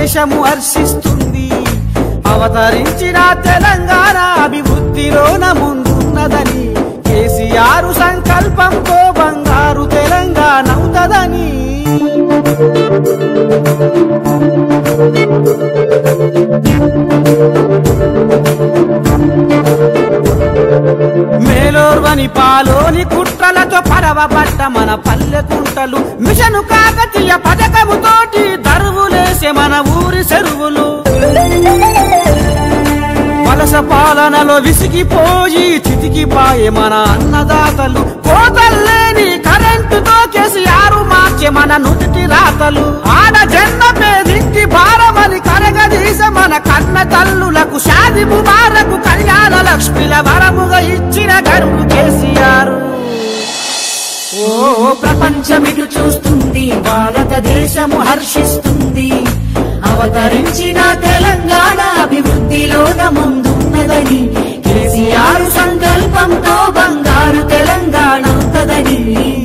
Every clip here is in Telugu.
దేశము హర్షిస్తుంది అవతరించిన తెలంగాణ అభివృద్ధిలోన ముందున్నదని కేసీఆర్ సంకల్పంతో బంగారు తెలంగాణ అవుతదని మేలోర్వని పాలోని కుట్రలతో పడవబట్ట మన పల్లె కుంటలు మిషను కాకతీయ పథకముతోటి దరువులేసే మన ఊరి చెరువులు వలస పాలనలో విసిగిపోయి చితికిపాయే మన అన్నదాతలు కోతల్లేని కరెంటుతో కేసీఆర్ మార్చే మన నుదుటి రాతలు ఆడ జన్మ పేదింటి భారమని కరగదీసే మన కన్న తల్లులకు షాది ముబారకు కళ్యాణ లక్ష్మిల వరముగా ఇచ్చిన గరుడు కేసీఆర్ ఓ ప్రపంచమిటు చూస్తుంది భారతదేశము హర్షిస్తుంది అవతరించిన తెలంగాణ అభివృద్ధిలోన ముందున్నదని కేసీఆర్ సంకల్పంతో బంగారు తెలంగాణ అవుతదని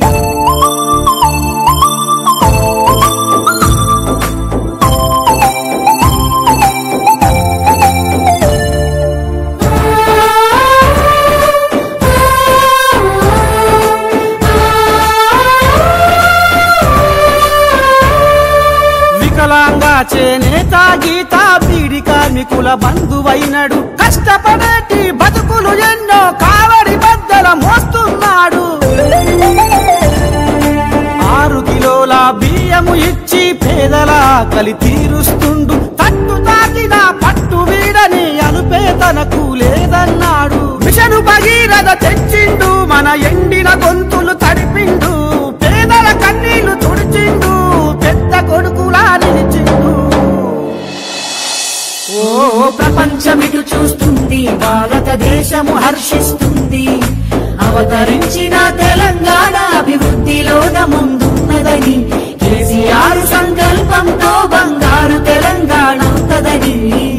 వికలాంగ చేనేత గీత బీడి కార్మికుల బంధువైనడు కష్టపడేటి బతుకులు ఎన్నో కావడి బద్దల మోస్తున్నాడు ఆరు కిలోల బియ్యము ఇచ్చి పేదల కలి తీరుస్తుండు తట్టు తాకిన పట్టు వీడని అలుపే తనకు లేదన్నాడు మిషను భగీరథ తెచ్చిండు మన ఎండిన గొంతులు తడిపిండు పేదల కన్నీళ్లు తుడిచిండు పెద్ద కొడుకులా నిలిచిండు ఓ ప్రపంచమిటు చూస్తుంది భారతదేశము హర్షిస్తుంది అవతరించిన తెలంగాణ అభివృద్ధిలోన ముందున్నదని కేసీఆర్ సంకల్పంతో బంగారు తెలంగాణ అవుతదని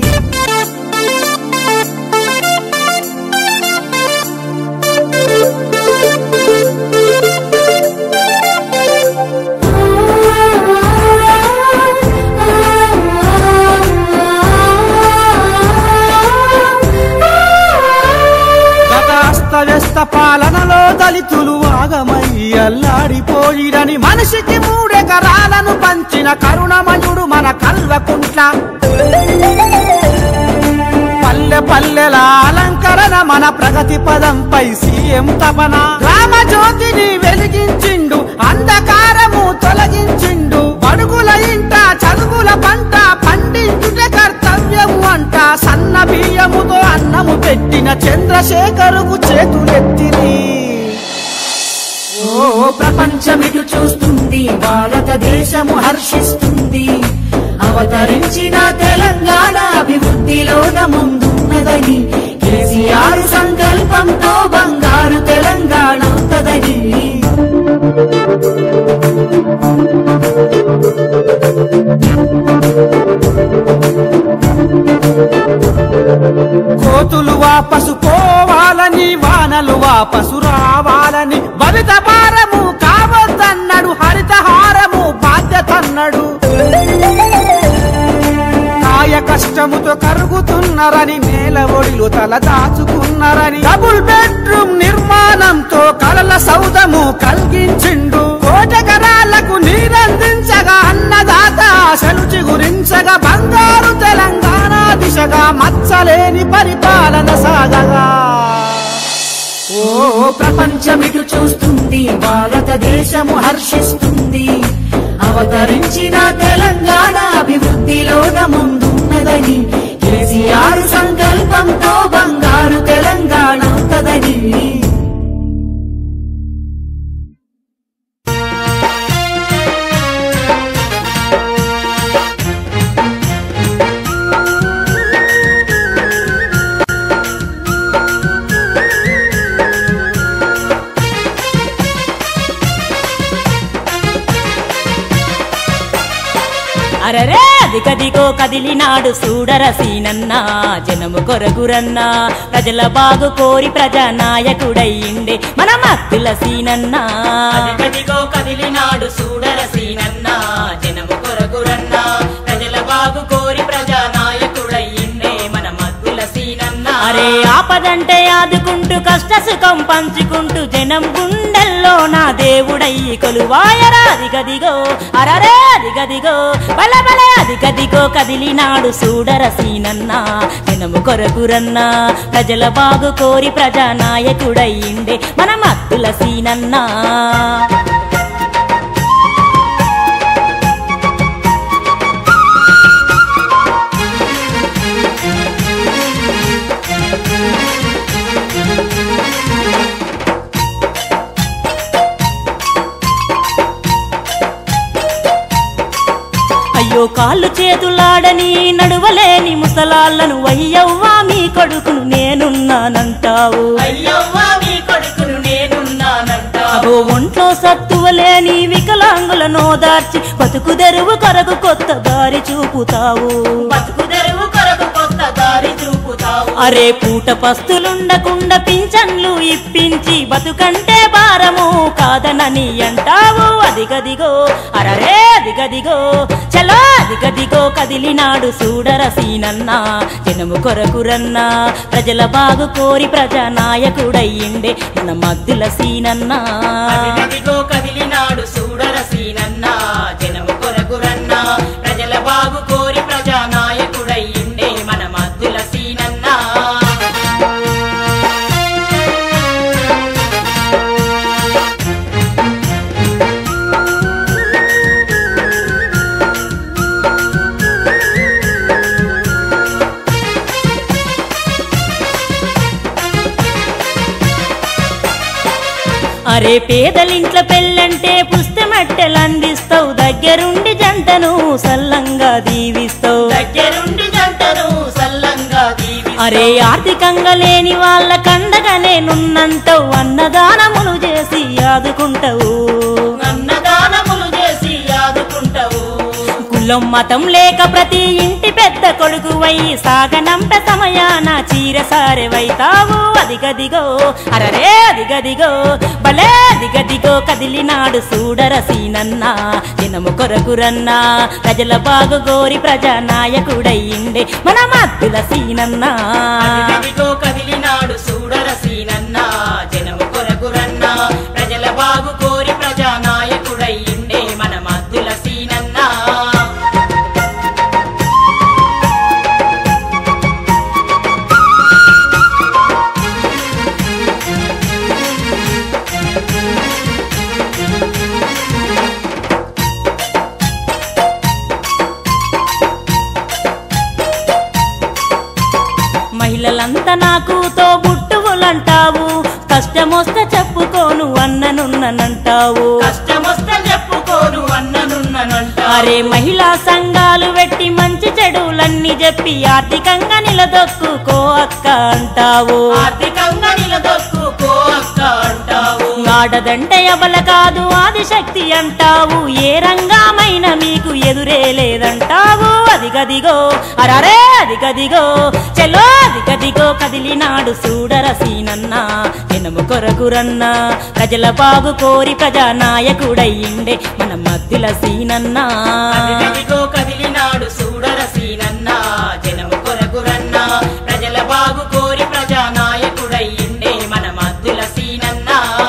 గత అస్తవ్యస్త పాలనలో దళితులు ఆగమై అల్లాడిపోయిరని మనిషికి మూడెకరాలను పంచిన కరుణమయుడు మన కల్వకుంట్ల పల్లె పల్లెల అలంకరణ మన ప్రగతి పదంపై సీఎం తపన గ్రామ జ్యోతిని వెలిగించిండు అంధకారము తొలగించిండు బడుగుల ఇంట చదువుల పంట పండించుటే కర్తవ్యము అంట సన్న బియ్యముతో అన్నము పెట్టిన చంద్రశేఖరుకు చేతులెత్తిరి ఓ ప్రపంచమిటు చూస్తుంది భారతదేశము హర్షిస్తుంది అవతరించిన తెలంగాణ అభివృద్ధిలోన ముందున్నదని కేసీఆర్ సంకల్పంతో బంగారు తెలంగాణ అవుతదని కోతులు వాపసు పోవాలని వానలు వాపసు రావాలని భవిత భారము కావద్దన్నాడు హరితహారము బాధ్యతన్నాడు కాయ కష్టముతో కరుగుతున్నారని నేల ఒడిలో తల దాచుకున్నారని డబుల్ బెడ్రూమ్ నిర్మాణంతో కలల సౌదము కలిగించిండు కోటకరాలకు నీరందించగా అన్నదాత ఆశలు చిగురించగా బంగారు తెలంగాణ దిశగా మచ్చలేని పరిపాలన సాగగా ఓ ప్రపంచమిటు చూస్తుంది భారతదేశము హర్షిస్తుంది అవతరించిన తెలంగాణ అభివృద్ధిలోన ముందున్నదని కేసీఆర్ సంకల్పంతో బంగారు తెలంగాణ అవుతదని అరరే అదిగదిగో కదిలినాడు సూడరసీనన్న జనము కొరగురన్న ప్రజల బాగు కోరి ప్రజానాయకుడయ్యిండే మన మత్తుల సీనన్న అదిగదిగో కదిలినాడు సూడరసీనన్న జనము కొరగురన్న ప్రజల బాగు కోరి ఆదుకుంటూ కష్ట సుఖం పంచుకుంటూ జనం గుండెల్లో నా దేవుడయ్యి కొలువాయరా అదిగదిగో అరరే అదిగదిగో బల బల అదిగదిగో కదిలినాడు సూడర సీనన్న జనము కొరకురన్నా ప్రజల బాగు కోరి ప్రజానాయకుడయ్యిండే మన మత్తుల సీనన్నా అయ్యో కాళ్ళు చేతులాడని నడువలేని ముసలాళ్ళను అయ్యవ్వా మీ కొడుకును నేనున్నానంటావు అయ్యవ్వా మీ కొడుకును నేనున్నానంట అగో ఒంట్లో సత్తువలేని వికలాంగులను ఓదార్చి బతుకు తెరువు కొరకు కొత్త దారి చూపుతావు బతుకు తెరువు కొరకు కొత్త దారి చూపుతావు అరే పూట పస్తులుండకుండా పింఛన్లు ఇప్పించి బతుకంటే భారము కాదనని అంటావు అదిగదిగో అరరే అదిగదిగో చలో అదిగదిగో కదిలినాడు సూడర సీనన్న జనము కొరకురన్నా ప్రజల బాగు కోరి ప్రజానాయకుడయ్యిండే మన మద్దుల సీనన్నా అదిగదిగో కదిలినాడు సూడర సీనన్న జనము కొరకురన్న ప్రజల బాగు కోరి ప్రజానాయకుడయ్యిండే మన మద్దుల సీనన్న అరే పేదలింట్ల పెళ్ళంటే పుస్తమెట్టెలు అందిస్తావు దగ్గరుండి జంటను సల్లంగా దీవిస్తావు దగ్గరుండి జంటను సల్లంగా దీవి అరే ఆర్థికంగా లేని వాళ్ళ కండగా నేనున్నంటావు అన్నదానములు చేసి ఆదుకుంటావు అన్నదానములు చేసి ఆదుకుంటావు కులం మతం లేక ప్రతి ఇంటి పెద్ద కొడుకు వయ్యి సాగనంప సమయాన చీరసారెవైతావు అదిగదిగో అరరే అదిగదిగో భలే అదిగదిగో కదిలినాడు సూడర సీనన్న జనము కొరకురన్నా ప్రజల బాగు గోరి ప్రజానాయకుడయ్యిండే మన మద్దుల సీనన్నా అదిగదిగో కదిలినాడు సూడర సీనన్న జనము కొరకురన్న ప్రజల బాగు కోరి ప్రజానాయకుడయ్యిండే మన మద్దుల సీనన్న మహిళలంతా నాకు తో బుట్టువులంటావు కష్టమొస్తే చెప్పుకోను అన్ననున్ననంటావు కష్టమొస్తే చెప్పుకోను అన్ననున్ననంట అరే మహిళా సంఘాలు పెట్టి మంచి చెడులన్నీ చెప్పి ఆర్థికంగా నిలదొక్కుకో అక్క అంటావు ఆర్థికంగా నిలదొక్కుకో అక్క అంటావు ఆడదంటే అబల కాదు ఆదిశక్తి అంటావు ఏ రంగమైన మీకు ఎదురే లేదంటావు అదిగదిగో అరరే అదిగదిగో చలో అదిగదిగో కదిలినాడు సూడర సీనన్న జనము కొరకురన్నా ప్రజల బాగు కోరి ప్రజానాయకుడయ్యిండే మన మద్దుల సీనన్నా అదిగదిగో కదిలినాడు సూడర సీనన్న జనము కొరకురన్న ప్రజల బాగు కోరి ప్రజానాయకుడయ్యిండే మన మద్దుల సీనన్న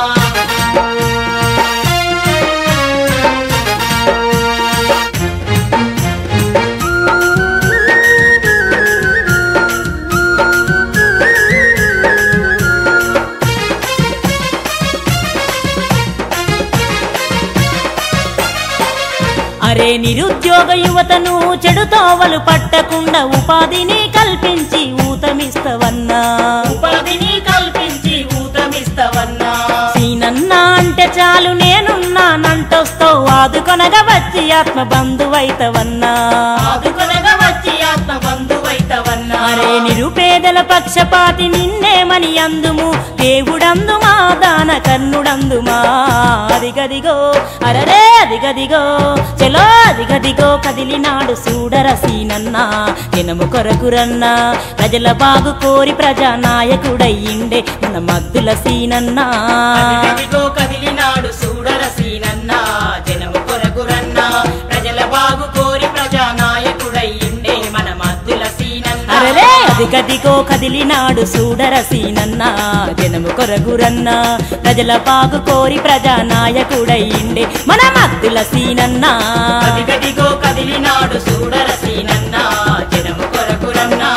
అరే నిరుద్యోగ యువతను చెడు తోవలు పట్టకుండా ఉపాధిని కల్పించి ఊతమిస్తవన్నా ఉపాధిని కల్పించి ఊతమిస్తవన్నా సీనన్న అంటే చాలు నేనున్నానంటొస్తావు ఆదుకొనగా వచ్చి ఆత్మ బంధువైతవన్నా ఆదుకొనగా వచ్చి ఆత్మ బంధువైతవన్నా అరే నిరుపేదల పక్షపాతి నిన్నేమని అందుము దేవుడందుమా దాన కర్ణుడందుమా అదిగదిగో అరరే అదిగదిగో చలో అదిగదిగో కదిలినాడు సూడర సీనన్న జనము కొరకురన్నా ప్రజల బాగు కోరి ప్రజానాయకుడయ్యిండే మన మద్దుల సీనన్నా అదిగదిగో కదిలినాడు సూడర సీనన్న జనము కొరకురన్న ప్రజల బాగు కోరి ప్రజానాయకుడయ్యిండే మన మద్దుల సీనన్న అరరే అదిగదిగో కదిలినాడు సూడరసీనన్న జనము కొరగురన్న ప్రజల పాగు కోరి ప్రజానాయకుడయ్యిండే మన మద్దుల సీనన్న అదిగదిగో కదిలినాడు సూడరసీనన్న జనము కొరకురన్నా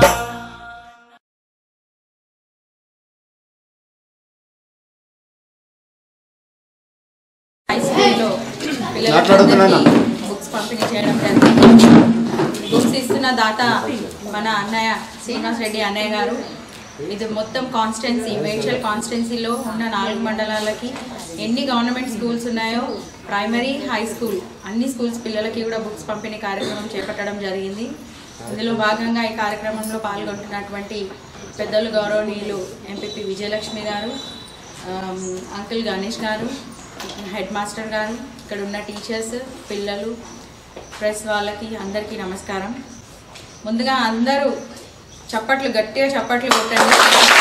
హై స్కూల్లో పిల్లలందరికీ బుక్స్ పంపిణీ చేయడం జరిగింది బుక్స్ ఇస్తున్న దాత మన అన్నయ్య శ్రీనివాస్ రెడ్డి అన్నయ్య గారు ఇది మొత్తం కాన్స్టెన్సీ మేడ్చల్ కాన్స్టెన్సీలో ఉన్న నాలుగు మండలాలకి ఎన్ని గవర్నమెంట్ స్కూల్స్ ఉన్నాయో ప్రైమరీ హై స్కూల్ అన్ని స్కూల్స్ పిల్లలకి కూడా బుక్స్ పంపిణీ కార్యక్రమం చేపట్టడం జరిగింది ఇందులో భాగంగా ఈ కార్యక్రమంలో పాల్గొంటున్నటువంటి పెద్దలు గౌరవనీయులు ఎంపీపీ విజయలక్ష్మి గారు ఆమ్, అంకుల్ గణేష్ గారు హెడ్ మాస్టర్ గారు ఇక్కడ ఉన్న టీచర్స్ పిల్లలు ప్రెస్ వాళ్ళకి అందరికీ నమస్కారం ముందుగా అందరూ చప్పట్లు గట్టిగా చప్పట్లు కొట్టండి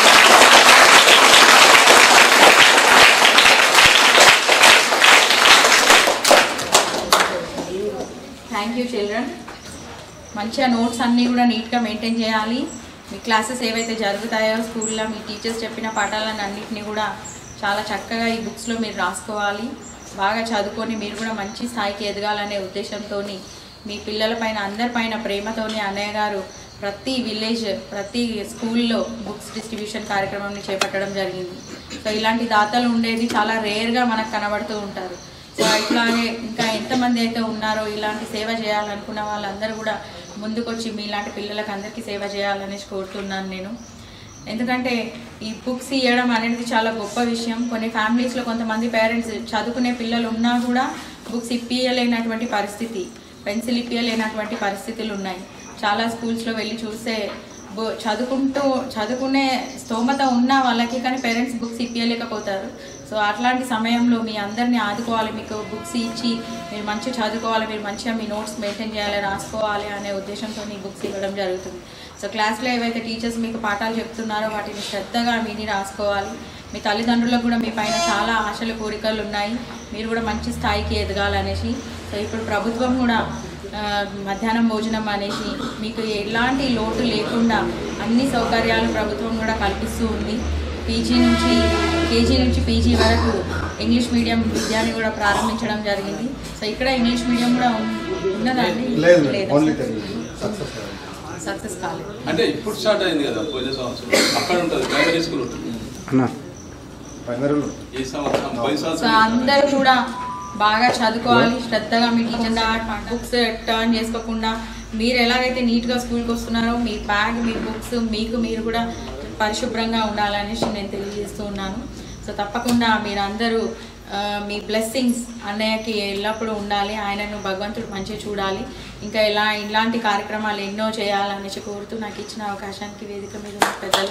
థ్యాంక్ యూ చిల్డ్రన్ మంచిగా నోట్స్ అన్నీ కూడా నీట్గా మెయింటైన్ చేయాలి మీ క్లాసెస్ ఏవైతే జరుగుతాయో స్కూల్లో మీ టీచర్స్ చెప్పిన పాఠాలను అన్నింటినీ కూడా చాలా చక్కగా ఈ బుక్స్లో మీరు రాసుకోవాలి బాగా చదువుకొని మీరు కూడా మంచి స్థాయికి ఎదగాలనే ఉద్దేశంతో మీ పిల్లలపైన అందరిపైన ప్రేమతోని అన్నయ్య గారు ప్రతి విలేజ్ ప్రతి స్కూల్లో బుక్స్ డిస్ట్రిబ్యూషన్ కార్యక్రమాన్ని చేపట్టడం జరిగింది సో ఇలాంటి దాతలు ఉండేది చాలా రేర్గా మనకు కనబడుతూ ఉంటారు సో ఇట్లాగే ఇంకా ఎంతమంది అయితే ఉన్నారో ఇలాంటి సేవ చేయాలనుకున్న వాళ్ళందరూ కూడా ముందుకొచ్చి మీలాంటి పిల్లలకు అందరికీ సేవ చేయాలనేసి కోరుతున్నాను నేను ఎందుకంటే ఈ బుక్స్ ఇవ్వడం అనేది చాలా గొప్ప విషయం కొన్ని ఫ్యామిలీస్లో కొంతమంది పేరెంట్స్ చదువుకునే పిల్లలు ఉన్నా కూడా బుక్స్ ఇప్పియలేనటువంటి పరిస్థితి పెన్సిల్ ఇప్పియలేనటువంటి పరిస్థితులు ఉన్నాయి చాలా స్కూల్స్లో వెళ్ళి చూస్తే బు చదువుకుంటూ చదువుకునే స్తోమత ఉన్న వాళ్ళకి కానీ పేరెంట్స్ బుక్స్ ఇప్పించలేకపోతారు సో అట్లాంటి సమయంలో మీ అందరినీ ఆదుకోవాలి మీకు బుక్స్ ఇచ్చి మీరు మంచిగా చదువుకోవాలి మీరు మంచిగా మీ నోట్స్ మెయింటైన్ చేయాలి రాసుకోవాలి అనే ఉద్దేశంతో ఈ బుక్స్ ఇవ్వడం జరుగుతుంది సో క్లాస్లో ఏవైతే టీచర్స్ మీకు పాఠాలు చెప్తున్నారో వాటిని శ్రద్ధగా విని రాసుకోవాలి మీ తల్లిదండ్రులకు కూడా మీ పైన చాలా ఆశలు కోరికలు ఉన్నాయి మీరు కూడా మంచి స్థాయికి ఎదగాలనేసి సో ఇప్పుడు ప్రభుత్వం కూడా ఆ, మధ్యాహ్నం భోజనం అనేసి మీకు ఎలాంటి లోటు లేకుండా అన్ని సౌకర్యాలు ప్రభుత్వం కూడా కల్పిస్తూ ఉంది పీజీ నుంచి కేజీ నుంచి పీజీ వరకు ఇంగ్లీష్ మీడియం విద్యాన్ని కూడా ప్రారంభించడం జరిగింది సో ఇక్కడ ఇంగ్లీష్ మీడియం కూడా ఉన్- ఉన్నదా అండి లేదు లేదా? ఓన్లీ తెలుగు సక్సెస్ సక్సెస్ కాలేదు అంటే ఇప్పుడు స్టార్ట్ అయింది కదా పోయిన సంవత్సరం అక్కడ ఉంటుంది ప్రైమరీ స్కూల్ ఉంటుంది అన్న ప్రైమరీలో ఈ సంవత్సరం పోయిన సో సంవత్సరం అందరూ కూడా బాగా చదువుకోవాలి శ్రద్ధగా మీ టీచర్ బుక్స్ టర్న్ చేసుకోకుండా మీరు ఎలాగైతే నీట్గా స్కూల్కి వస్తున్నారో మీ బ్యాగ్ మీ బుక్స్ మీకు మీరు కూడా పరిశుభ్రంగా ఉండాలనేసి నేను తెలియజేస్తూ ఉన్నాను సో తప్పకుండా మీరందరూ ఆ, మీ బ్లెస్సింగ్స్ అన్నయ్యకి ఎల్లప్పుడూ ఉండాలి ఆయనను భగవంతుడు మంచిగా చూడాలి ఇంకా ఇలా ఇలాంటి కార్యక్రమాలు ఎన్నో చేయాలనేసి కోరుతూ నాకు ఇచ్చిన అవకాశానికి వేదిక మీద ఉన్న పెద్దలు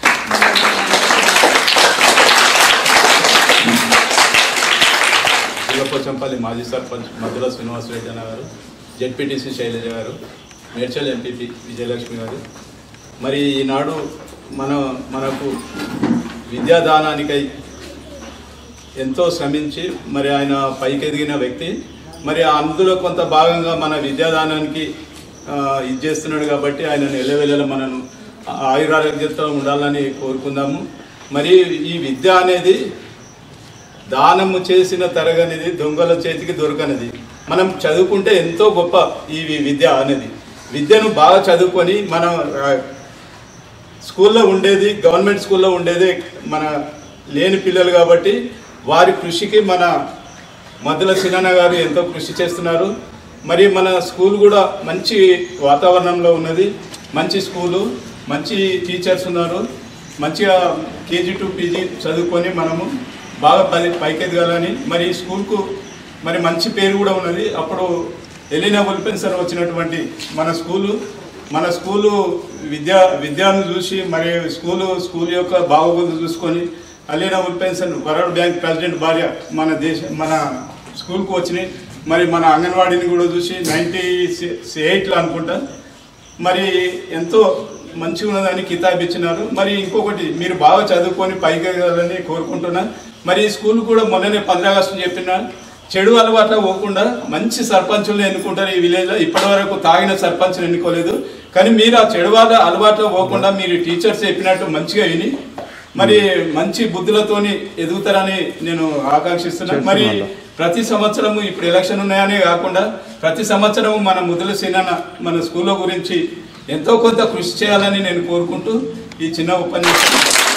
ఇళ్ళపోచంపల్లి మాజీ సర్పంచ్ మధుర శ్రీనివాసరెడ్డి అన్న గారు జెడ్పీటీసీ శైలజ గారు మేడ్చల్ ఎంపీపీ విజయలక్ష్మి గారు మరి ఈనాడు మన మనకు విద్యాదానానికై ఎంతో శ్రమించి మరి ఆయన పైకి ఎదిగిన వ్యక్తి మరి అందులో కొంత భాగంగా మన విద్యాదానానికి ఆ, ఇది చేస్తున్నాడు కాబట్టి ఆయన నిలవెళ్ళ మనను ఆయురారోగ్యంతో ఉండాలని కోరుకుందాము మరి ఈ విద్య అనేది దానము చేసిన తరగనిది దొంగల చేతికి దొరకనిది మనం చదువుకుంటే ఎంతో గొప్ప ఈ వి- విద్య అనేది విద్యను బాగా చదువుకొని మనం ఆ, స్కూల్లో ఉండేది గవర్నమెంట్ స్కూల్లో ఉండేది మన లేని పిల్లలు కాబట్టి వారి కృషికి మన మధ్యల సినన్న గారు ఎంతో కృషి చేస్తున్నారు మరి మన స్కూల్ కూడా మంచి వాతావరణంలో ఉన్నది మంచి స్కూలు మంచి టీచర్స్ ఉన్నారు మంచిగా కేజీ టు పీజీ చదువుకొని మనము బాగా పై పైకెదగాలని మరి ఈ స్కూల్కు మరి మంచి పేరు కూడా ఉన్నది అప్పుడు ఎలినా ఉల్పెన్సర్ వచ్చినటువంటి మన స్కూలు మన స్కూలు విద్యా విద్యను చూసి మరి స్కూలు స్కూల్ యొక్క బాగోగులు చూసుకొని అలీనా ఉల్పెన్సన్ వరల్డ్ బ్యాంక్ ప్రెసిడెంట్ భార్య మన దేశ మన స్కూల్కు వచ్చినాయి మరి మన అంగన్వాడీని కూడా చూసి నైంటీ ఎయిట్లో అనుకుంటా మరి ఎంతో మంచిగా ఉన్నదని కితాబ్ ఇచ్చినారు మరి ఇంకొకటి మీరు బాగా చదువుకొని పైకి ఎదగాలని కోరుకుంటున్నా మరి ఈ స్కూల్ కూడా మొన్ననే పంద్రా ఆగస్టు చెప్పిన చెడు అలవాట్ల పోకుండా మంచి సర్పంచులను ఎన్నుకుంటారు ఈ విలేజ్లో ఇప్పటి వరకు తాగిన సర్పంచ్ని ఎన్నుకోలేదు కానీ మీరు ఆ చెడు వాళ్ళ అలవాట్లో పోకుండా మీరు టీచర్స్ చెప్పినట్టు మంచిగా విని మరి మంచి బుద్ధులతోని ఎదుగుతారని నేను ఆకాంక్షిస్తున్నాను మరి ప్రతి సంవత్సరము ఇప్పుడు ఎలక్షన్ ఉన్నాయనే కాకుండా ప్రతి సంవత్సరము మన ముద్దుల సీనన్న మన స్కూల్లో గురించి ఎంతో కొంత కృషి చేయాలని నేను కోరుకుంటూ ఈ చిన్న ఉపన్యాసం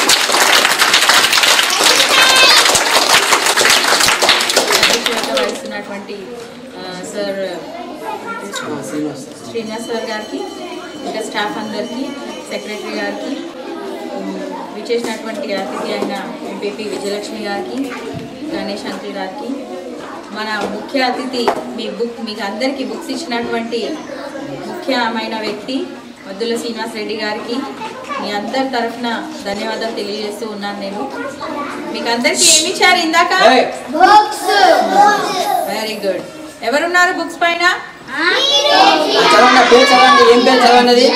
అధ్యక్షత వహిస్తున్నటువంటి ఆ, సార్ శ్రీనివాస్ సార్ గారికి ఇంకా స్టాఫ్ అందరికీ సెక్రటరీ గారికి ఉమ్, విచ్చేసినటువంటి అతిథి అయిన ఎంపీపీ విజయలక్ష్మి గారికి గణేష్ అంకుల్ గారికి మన ముఖ్య అతిథి మీ బుక్ మీకు అందరికీ బుక్స్ ఇచ్చినటువంటి ముఖ్యమైన వ్యక్తి మద్దుల శ్రీనివాస్ రెడ్డి గారికి మీ అందరి తరఫున ధన్యవాదాలు తెలియజేస్తూ ఉన్నాను నేను మీకు అందరికీ ఏమి ఇచ్చారు ఇందాక వెరీ గుడ్ ఎవరున్నారు బుక్స్ పైన చదవండి ఆ పేరు చదవండి ఏం పేరు చదవండి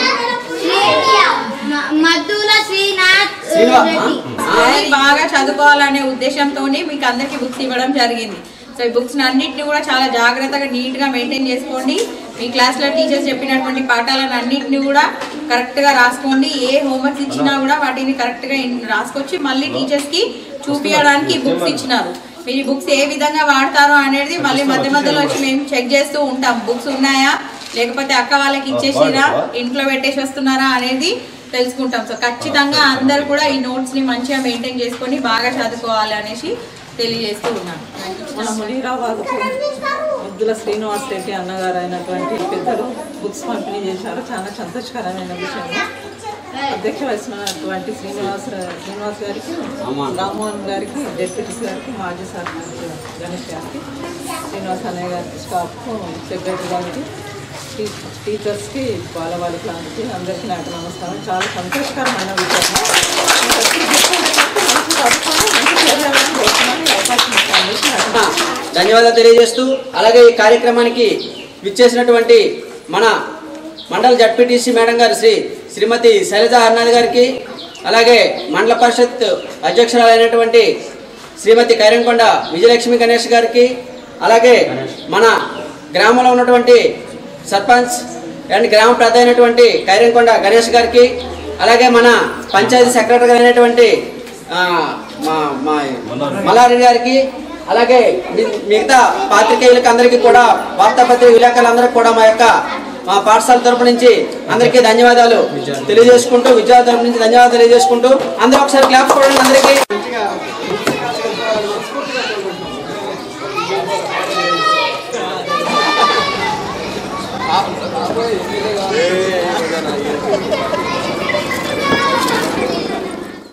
మధుల శ్రీనాథ్ శ్రీనివా- రెడ్డి అది బాగా చదువుకోవాలనే ఉద్దేశంతో మీకు అందరికి బుక్స్ ఇవ్వడం జరిగింది సో ఈ బుక్స్ అన్నింటిని కూడా చాలా జాగ్రత్తగా నీట్ గా మెయింటైన్ చేసుకోండి మీ క్లాస్ లో టీచర్స్ చెప్పినటువంటి పాఠాలను అన్నింటిని కూడా కరెక్ట్ గా రాసుకోండి ఏ హోంవర్క్స్ ఇచ్చినా కూడా వాటిని కరెక్ట్ గా ఇన్- రాసుకొచ్చి మళ్ళీ టీచర్స్ కి చూపించడానికి బుక్స్ ఇచ్చినారు మీరు ఈ బుక్స్ ఏ విధంగా వాడతారో అనేది మళ్ళీ మధ్య మధ్యలో వచ్చి మేము చెక్ చేస్తూ ఉంటాం బుక్స్ ఉన్నాయా లేకపోతే అక్క వాళ్ళకి ఇచ్చేసిరా ఇంట్లో పెట్టేసి వస్తున్నారా అనేది తెలుసుకుంటాం సో ఖచ్చితంగా అందరు కూడా ఈ నోట్స్ ని మంచిగా మెయింటైన్ చేసుకొని బాగా చదువుకోవాలి అనేసి తెలియజేస్తూ ఉన్నాను మన మునీరాబాద్కు ముద్దుల శ్రీనివాస్ రెడ్డి అన్నగారు అయినటువంటి పెద్దలు బుక్స్ పంపిణీ చేశారు చాలా సంతోషకరమైన విషయం అధ్యక్ష వహిస్తున్నటువంటి శ్రీనివాస్ శ్రీనివాస్ గారికి రామ్మోహన్ గారికి డెప్యూటీస్ గారికి మాజీ సర్పంచ్ గణేష్ గారికి శ్రీనివాస్ అన్నయ్య గారికి స్టాఫ్కు సెక్రటరీ గారికి టీ- టీచర్స్కి బాలబాలిక లాంటి అందరికీ నాకు నమస్కారం చాలా సంతోషకరమైన విషయం మంచి చదువుకొని మంచి పేరు రావాలని కోరుతున్నాను. ఈ అవకాశం ఇచ్చినందుకు నాకు ధన్యవాదాలు తెలియజేస్తూ అలాగే ఈ కార్యక్రమానికి విచ్చేసినటువంటి మన మండల జడ్పీటీసీ మేడం గారు శ్రీ శ్రీమతి శైలజ హర్నాథ్ గారికి అలాగే మండల పరిషత్ అధ్యక్షురాలైనటువంటి శ్రీమతి కైరంకొండ విజయలక్ష్మి గణేష్ గారికి అలాగే మన గ్రామంలో ఉన్నటువంటి సర్పంచ్ అండ్ గ్రామ పెద్ద అయినటువంటి కైరంకొండ గణేష్ గారికి అలాగే మన పంచాయతీ సెక్రటరీ అయినటువంటి ఆ, మా మా మల్లారెడ్డి గారికి అలాగే మి- మిగతా పాత్రికేయులకి అందరికీ కూడా వార్తాపత్రిక విలేకరులందరికీ కూడా మా యొక్క మా పాఠశాల తరపు నుంచి అందరికీ ధన్యవాదాలు తెలియజేసుకుంటూ విద్యార్థుల తరపు నుంచి ధన్యవాదాలు తెలియజేసుకుంటూ అందరూ ఒకసారి క్లాప్స్ కొడండి అందరికీ